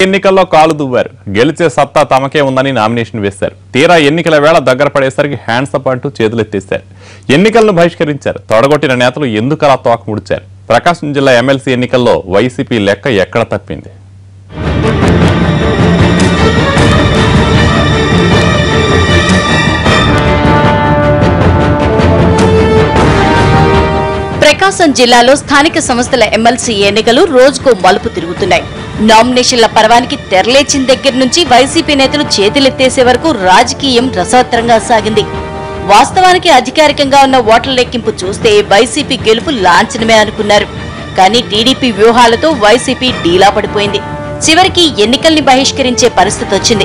ఎన్నికల్లో కాలు దువ్వారు గెలిచే సత్తా తమకే ఉందని నామినేషన్ వేశారు తీరా ఎన్నికల వేళ దగ్గర పడేసరికి హ్యాండ్స్ అప్ అంటూ చేతులెత్తేశారు ఎన్నికలను బహిష్కరించారు తొడగొట్టిన నేతలు ఎందుకు అలా తోక ముడిచారు ప్రకాశం జిల్లా ఎమ్మెల్సీ ఎన్నికల్లో వైసీపీ లెక్క ఎక్కడ తప్పింది ప్రకాశం జిల్లాలో స్థానిక సంస్థల ఎమ్మెల్సీ ఎన్నికలు రోజుకో మలుపు తిరుగుతున్నాయి నామినేషన్ల పర్వానికి తెరలేచిన దగ్గర నుంచి వైసీపీ నేతలు చేతులెత్తేసే వరకు రాజకీయం రసవత్తరంగా సాగింది వాస్తవానికి అధికారికంగా ఉన్న ఓట్ల లెక్కింపు చూస్తే వైసీపీ గెలుపు లాంఛనమే అనుకున్నారు కానీ టీడీపీ వ్యూహాలతో వైసీపీ డీలా పడిపోయింది చివరికి ఎన్నికల్ని బహిష్కరించే పరిస్థితి వచ్చింది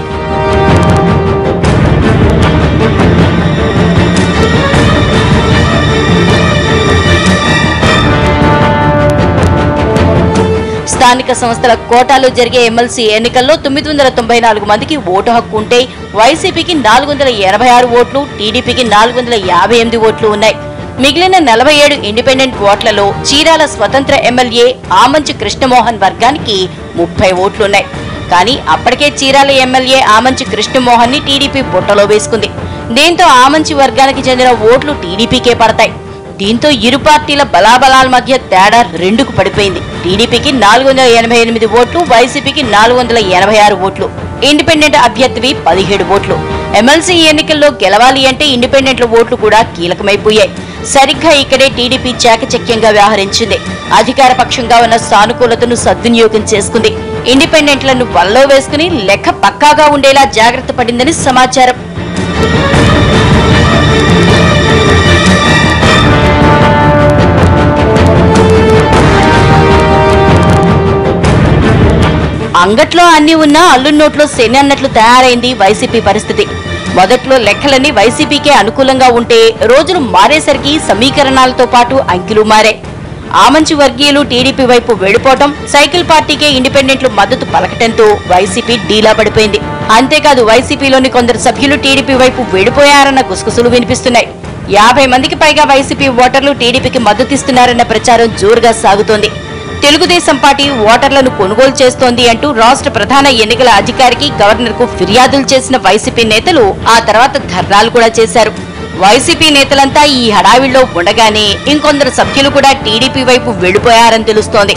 స్థానిక సంస్థల కోటాలో జరిగే ఎమ్మెల్సీ ఎన్నికల్లో తొమ్మిది వందల తొంభై నాలుగు మందికి ఓటు హక్కు ఉంటే వైసీపీకి నాలుగు వందల ఎనభై ఆరు ఓట్లు టీడీపీకి నాలుగు వందల యాభై ఎనిమిది ఓట్లు ఉన్నాయి మిగిలిన నలభై ఏడు ఇండిపెండెంట్ ఓట్లలో చీరాల స్వతంత్ర ఎమ్మెల్యే ఆమంచి కృష్ణమోహన్ వర్గానికి ముప్పై ఓట్లున్నాయి కానీ అప్పటికే చీరాల ఎమ్మెల్యే ఆమంచి కృష్ణమోహన్ ని టీడీపీ బుట్టలో వేసుకుంది దీంతో ఆమంచి వర్గానికి చెందిన ఓట్లు టీడీపీకే పడతాయి దీంతో ఇరు పార్టీల బలాబలాల మధ్య తేడా రెండుకు పడిపోయింది టీడీపీకి నాలుగు వందల ఎనభై ఎనిమిది ఓట్లు వైసీపీకి నాలుగు వందల ఎనభై ఆరు ఓట్లు ఇండిపెండెంట్ అభ్యర్థివి పదిహేడు ఓట్లు ఎమ్మెల్సీ ఎన్నికల్లో గెలవాలి అంటే ఇండిపెండెంట్ల ఓట్లు కూడా కీలకమైపోయాయి సరిగ్గా ఇక్కడే టీడీపీ చాకచక్యంగా వ్యవహరించింది అధికార పక్షంగా ఉన్న సానుకూలతను సద్వినియోగం చేసుకుంది ఇండిపెండెంట్లను వల్లో వేసుకుని లెక్క పక్కాగా ఉండేలా జాగ్రత్త పడిందని సమాచారం అంగట్లో అన్ని ఉన్నా అల్లు నోట్లో శని అన్నట్లు తయారైంది వైసీపీ పరిస్థితి మొదట్లో లెక్కలన్నీ వైసీపీకే అనుకూలంగా ఉంటే రోజులు మారేసరికి సమీకరణాలతో పాటు అంకెలు మారే ఆమంచి వర్గీయులు టీడీపీ వైపు వెడిపోవటం సైకిల్ పార్టీకే ఇండిపెండెంట్లు మద్దతు పలకటంతో వైసీపీ డీలా పడిపోయింది అంతేకాదు వైసీపీలోని కొందరు సభ్యులు టీడీపీ వైపు వెడిపోయారన్న గుసగుసలు వినిపిస్తున్నాయి యాభై మందికి పైగా వైసీపీ ఓటర్లు టీడీపీకి మద్దతిస్తున్నారన్న ప్రచారం జోరుగా సాగుతోంది తెలుగుదేశం పార్టీ ఓటర్లను కొనుగోలు చేస్తోంది అంటూ రాష్ట్ర ప్రధాన ఎన్నికల అధికారికి గవర్నర్ కు ఫిర్యాదులు చేసిన వైసీపీ నేతలు ఆ తర్వాత ధర్నాలు కూడా చేశారు వైసీపీ నేతలంతా ఈ హడావిడిలో ఉండగానే ఇంకొందరు సభ్యులు కూడా టీడీపీ వైపు వెళ్లిపోయారని తెలుస్తోంది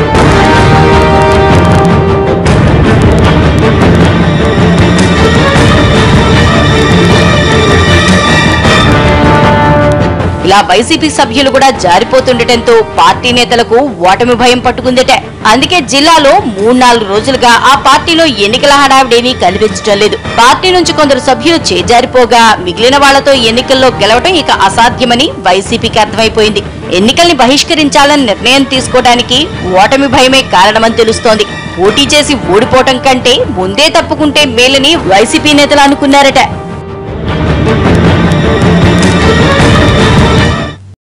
ఇలా వైసీపీ సభ్యులు కూడా జారిపోతుండటంతో పార్టీ నేతలకు ఓటమి భయం పట్టుకుందట అందుకే జిల్లాలో మూడు నాలుగు రోజులుగా ఆ పార్టీలో ఎన్నికల హడావిడేమీ కనిపించడం లేదు పార్టీ నుంచి కొందరు సభ్యులు చేజారిపోగా మిగిలిన వాళ్లతో ఎన్నికల్లో గెలవడం ఇక అసాధ్యమని వైసీపీకి అర్థమైపోయింది ఎన్నికల్ని బహిష్కరించాలని నిర్ణయం తీసుకోవడానికి ఓటమి భయమే కారణమని తెలుస్తోంది పోటీ చేసి ఓడిపోవటం కంటే ముందే తప్పుకుంటే మేలని వైసీపీ నేతలు అనుకున్నారట